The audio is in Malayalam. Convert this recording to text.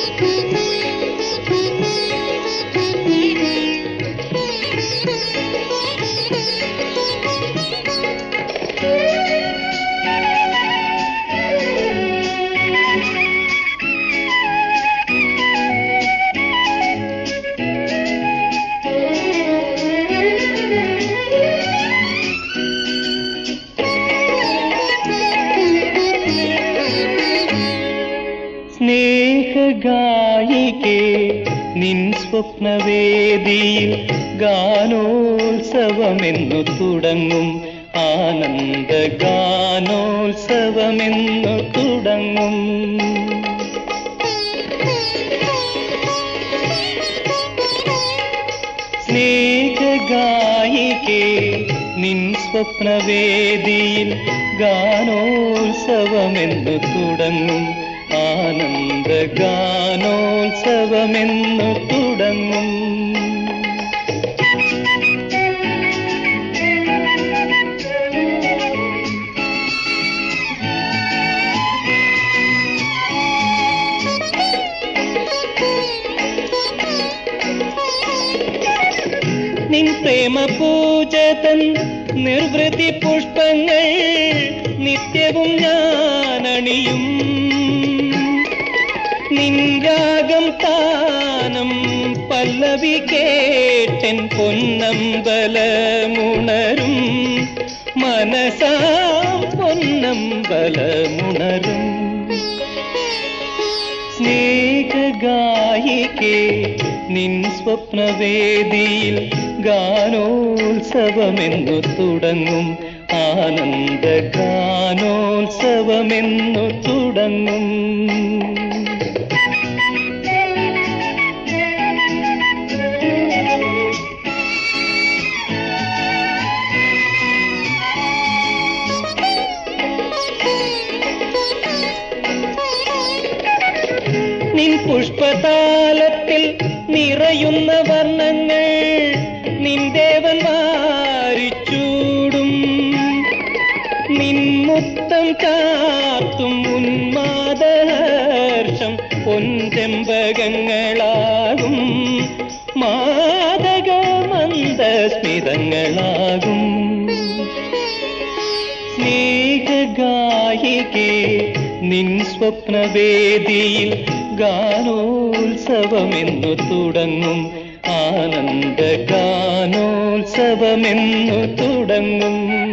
സ്നേഹഗായികേ നിൻ സ്വപ്നവേദിയിൽ ഗാനോത്സവമെന്നു തുടങ്ങും ആനന്ദ ഗാനോത്സവമെന്നു തുടങ്ങും സ്നേഹഗായികേ നിൻ സ്വപ്നവേദിയിൽ ഗാനോത്സവമെന്നു തുടങ്ങും ആനന്ദ ഗാനോത്സവമെന്നു തുടങ്ങും നിൻ പ്രേമ പൂജതൻ നിർവൃതി പുഷ്പങ്ങൾ നിത്യവും ഞാനണിയും നിൻ രാഗം താനം പല്ലവി കേട്ടൻ പൊന്നമ്പലമുണരും മനസാ പൊന്നമ്പലമുണരും സ്നേഹഗായികേ നിൻ സ്വപ്നവേദിയിൽ ഗാനോത്സവമെന്നു തുടങ്ങും ആനന്ദ ഗാനോത്സവമെന്നു തുടങ്ങും നിൻ പുഷ്പതാലത്തിൽ നിറയുന്ന വർണ്ണങ്ങൾ നിൻ ദേവൻ മാറിച്ചൂടും നിൻ മുത്തം കാത്തും ഉന്മാദഹർഷം പൊൻചെമ്പകങ്ങളാകും മാതക മന്ദസ്മിതങ്ങളാകും സ്നേഹഗായികേ നിൻ സ്വപ്നവേദിയിൽ ഗാനോത്സവമെന്നു തുടങ്ങും ആനന്ദ ഗാനോത്സവമെന്നു തുടങ്ങും